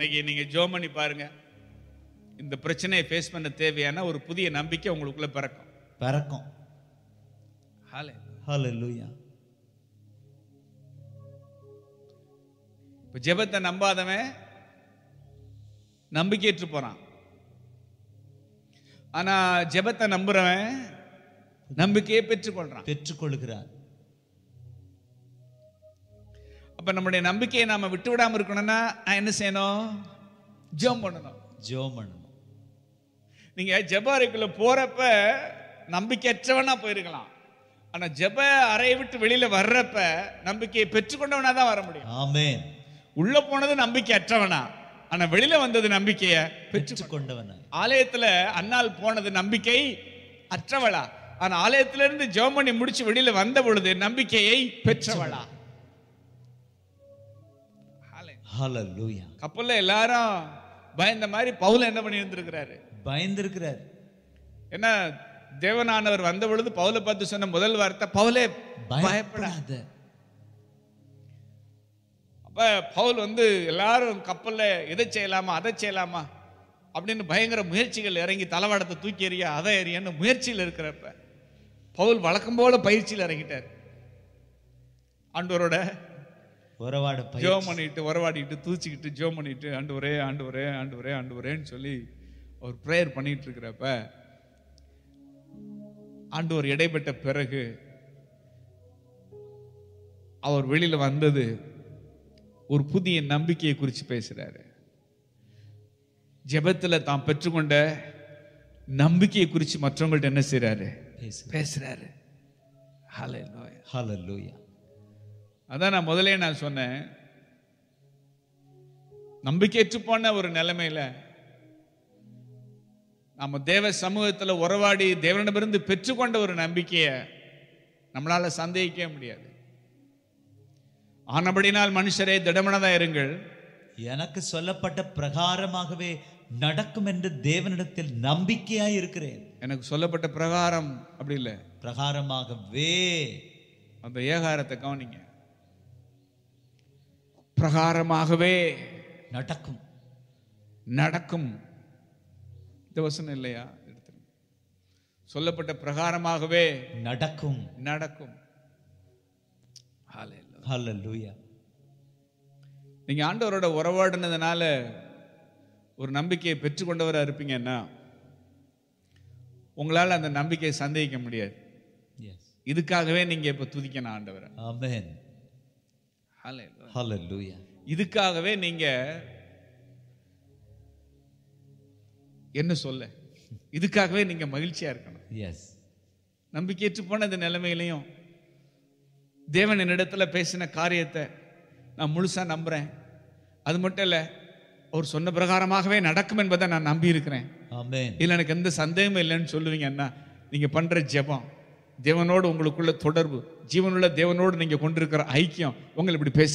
இன்னைக்கு நீங்க ஜோம் பண்ணி பாருங்க இந்த பிரச்சனையை ஃபேஸ் பண்ண தேவையான ஒரு புதிய நம்பிக்கை உங்களுக்குள்ள பிறக்கும் பிறக்கும் ஹாலே ஹalleluya இப்போ ஜெபத்தை நம்பாதவன் நம்பிக்கையற்று போறான் ஆனா ஜெபத்தை நம்புறவன் நம்பிக்கையை பெற்றுக்கொள்றான் பெற்றுக்கொள்கிறார் அப்ப நம்முடைய நம்பிக்கையை நாம விட்டு விடாம இருக்கணும்னா நான் என்ன செய்யணும் ஜெபம் பண்ணணும் ஜெபம் பண்ணணும் நீங்க ஜெப அறைக்குள்ள போறப்ப நம்பிக்கையற்றவனா போயிருக்கலாம் ஆனா ஜெப அறையை விட்டு வெளியில வர்றப்ப நம்பிக்கையை பெற்றுக்கொண்டவனா தான் வர முடியும் ஆமென் உள்ள போனது நம்பிக்கை அற்றவனா ஆனா வெளியில வந்தது நம்பிக்கைய பெற்று பெற்றுக்கொண்டவனாய் ஆலயத்துல அன்னாள் போனது நம்பிக்கை அற்றவளா ஆனா ஆலயத்துல இருந்து ஜெபம் பண்ணி முடிச்சு வெளியில வந்த பொழுது நம்பிக்கையை பெற்றவளா ஆலயம். ஹalleluya கப்பல்ல எல்லாரும் பயந்த மாதிரி பவுல என்ன பண்ணி இருந்திருக்கிறாரு பயந்திருக்கிறார் ஏன்னா தேவனானவர் வந்த பொழுது பவுலை பார்த்து சொன்ன முதல் வார்த்தை பவுலே பயப்பட பயப்படாத அப்ப பவுல் வந்து எல்லாரும் கப்பல்ல இதை செய்யலாமா அதை செய்யலாமா அப்படின்னு பயங்கர முயற்சிகள் இறங்கி தளவாடத்தை தூக்கி எறிய அதை எறியன்னு முயற்சியில் இருக்கிறப்ப பவுல் வழக்கம் போல பயிற்சியில் இறங்கிட்டார் ஆண்டவரோட உறவாட பயிற்சி ஜோம் பண்ணிட்டு உறவாடிட்டு தூச்சிக்கிட்டு ஜோம் பண்ணிட்டு ஆண்டவரே ஆண்டவரே ஆண்டவரே ஆண்டவரேன்னு சொல்லி அவர் ப்ரேயர் பண்ணிட்டு இருக்கிறப்ப ஆண்டவர் இடைப்பட்ட பிறகு அவர் வெளியில வந்தது ஒரு புதிய நம்பிக்கையை குறித்து பேசுறாரு ஜெபத்துல தான் பெற்றுக்கொண்ட நம்பிக்கையை குறித்து மற்றவங்கள்ட்ட என்ன செய்றாரு பேசு பேசுறாரு ஹalleluya ஹalleluya அதான் நான் முதலே நான் சொன்னேன் நம்பிக்கையற்று போன ஒரு நிலைமையில நம்ம தேவ சமூகத்துல உறவாடி தேவனிடமிருந்து பெற்றுக்கொண்ட ஒரு நம்பிக்கையை நம்மளால சந்தேகிக்கவே முடியாது ஆனபடினால் மனுஷரே திடமனதா இருங்கள் எனக்கு சொல்லப்பட்ட பிரகாரமாகவே நடக்கும் என்று தேவனிடத்தில் நம்பிக்கையாய் இருக்கிறேன் எனக்கு சொல்லப்பட்ட பிரகாரம் அப்படி இல்லை பிரகாரமாகவே அந்த ஏகாரத்தை கவனிங்க பிரகாரமாகவே நடக்கும் நடக்கும் இந்த வசனம் இல்லையா எடுத்துருங்க சொல்லப்பட்ட பிரகாரமாகவே நடக்கும் நடக்கும் Hallelujah. ஹalleluya நீங்க ஆண்டவரோட உறவாடினதுனால ஒரு நம்பிக்கையை பெற்றுக்கொண்டவரா இருப்பீங்கன்னா உங்களால அந்த நம்பிக்கையை சந்தேகிக்க முடியாது எஸ் இதுக்காகவே நீங்க இப்ப துதிக்கணும் ஆண்டவரை ஆமென் Hallelujah. ஹalleluya இதுக்காகவே நீங்க என்ன சொல்ல இதுக்காகவே நீங்க மகிழ்ச்சியா இருக்கணும் எஸ் நம்பிக்கையற்று போன இந்த நிலைமையிலையும் தேவன் என்னிடத்துல பேசின காரியத்தை நான் முழுசா நம்புறேன் அது மட்டும் இல்ல அவர் சொன்ன பிரகாரமாகவே நடக்கும் என்பதை நான் நம்பி இருக்கிறேன் ஆமென் இல்லை எனக்கு எந்த சந்தேகமும் இல்லைன்னு சொல்லுவீங்கன்னா நீங்க பண்ற ஜெபம் தேவனோடு உங்களுக்குள்ள தொடர்பு ஜீவனுள்ள தேவனோடு நீங்க கொண்டிருக்கிற ஐக்கியம் உங்களை இப்படி பேச